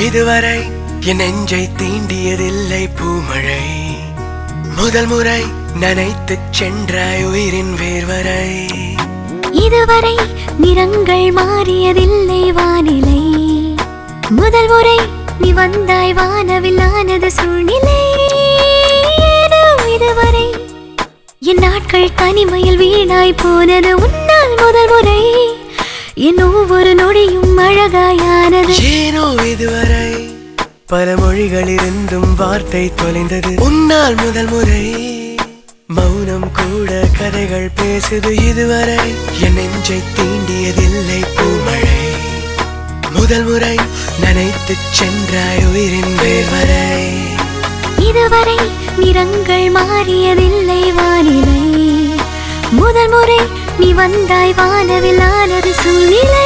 இதுவரை என் நெஞ்சை தீண்டியதில்லை பூமழை முதல் முறை நனைத்து சென்றாய் உயிரின் வேர்வரை இதுவரை நிறங்கள் மாறியதில்லை வானிலை முதல் முறை நீ வந்தாய் வானவில்லானது சூழ்நிலை ஏனோ இதுவரை என் நாட்கள் தனிமையில் வீணாய் போனது உன்னால் முதல் முறை என் ஒவ்வொரு நொடியும் அழகாயானது ஏனோ இதுவரை பல மொழிகளிலிருந்தும் வார்த்தை தொலைந்தது உன்னால் முதல் முறை மௌனம் கூட கதைகள் பேசுது இதுவரை என் நெஞ்சை தீண்டியதில்லை பூமழை முதல் முறை நனைத்து சென்றாய் உயிரின் வேர்வரை இதுவரை நிறங்கள் மாறியதில்லை வானிலை முதல் முறை நீ வந்தாய் வானவில்லானது சூழ்நிலை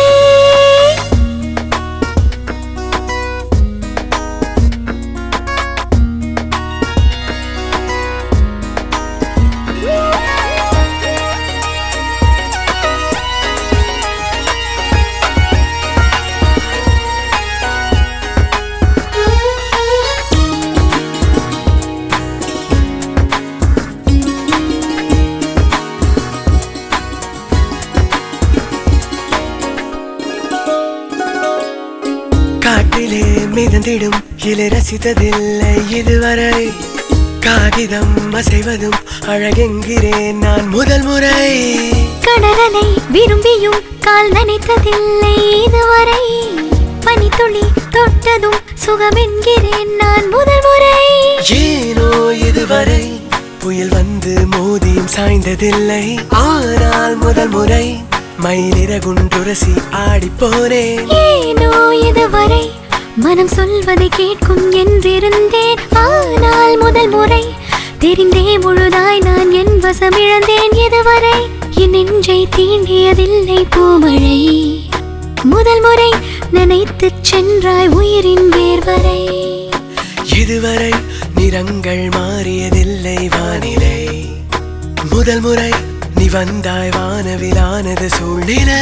காட்டிலே மிதந்திடும் இலை ரசித்ததில்லை இதுவரை காகிதம் அசைவதும் அழகெங்கிறேன் நான் முதல் முறை கடலலை விரும்பியும் கால் நனைத்ததில்லை இதுவரை பனித்துளி தொட்டதும் சுகமென்கிறேன் நான் முதல் முறை ஏனோ இதுவரை புயல் வந்து மோதியும் சாய்ந்ததில்லை ஆனால் முதல் முறை மயிலிறகுண்டுரசி ஆடி போனேன் ஏனோ இதுவரை மனம் சொல்வதை கேட்கும் என்றிருந்தேன் ஆனால் முதல் முறை தெரிந்தே முழுதாய் நான் என் வசம் இழந்தேன் இதுவரை என் நெஞ்சை தீண்டியதில்லை பூமழை முதல் முறை நினைத்து சென்றாய் உயிரின் வேர்வரை இதுவரை நிறங்கள் மாறியதில்லை வானிலை முதல் முறை நீ வந்தாய் வானவிலானது சூழ்நிலை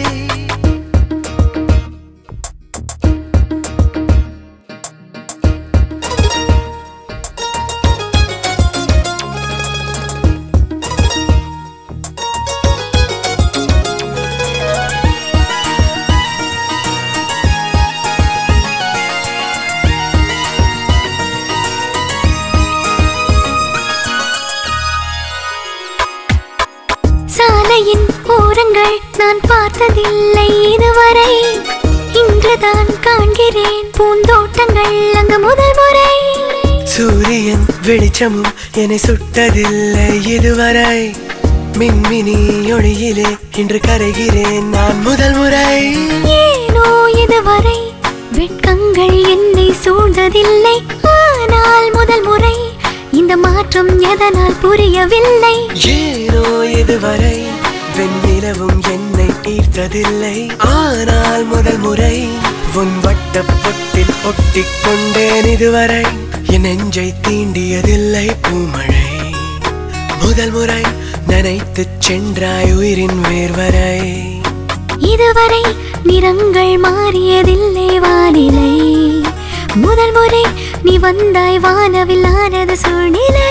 சாலையின் ஓரங்கள் நான் பார்த்ததில்லை இதுவரை இன்றுதான் காண்கிறேன் பூந்தோட்டங்கள் அங்கு முதல் முறை சூரியன் வெளிச்சமும் என்னை சுட்டதில்லை இதுவரை மின்மினி ஒளியிலே இன்று கரைகிறேன் நான் முதல் முறை ஏனோ இதுவரை வெட்கங்கள் என்னை சூழ்ந்ததில்லை ஆனால் முதல் முறை இந்த மாற்றம் எதனால் புரியவில்லை ஏனோ இதுவரை வெண்ணிலவும் என்னை ஈர்த்ததில்லை ஆனால் முதல் முறை உன் வட்ட பொட்டில் ஒட்டிக் கொண்டேன் இதுவரை என் நெஞ்சை தீண்டியதில்லை பூமழை முதல் முறை நனைத்து சென்றாய் உயிரின் வேர்வரை இதுவரை நிறங்கள் மாறியதில்லை வானிலை முதல் முறை நீ வந்தாய் வானவில்லானது சூழ்நிலை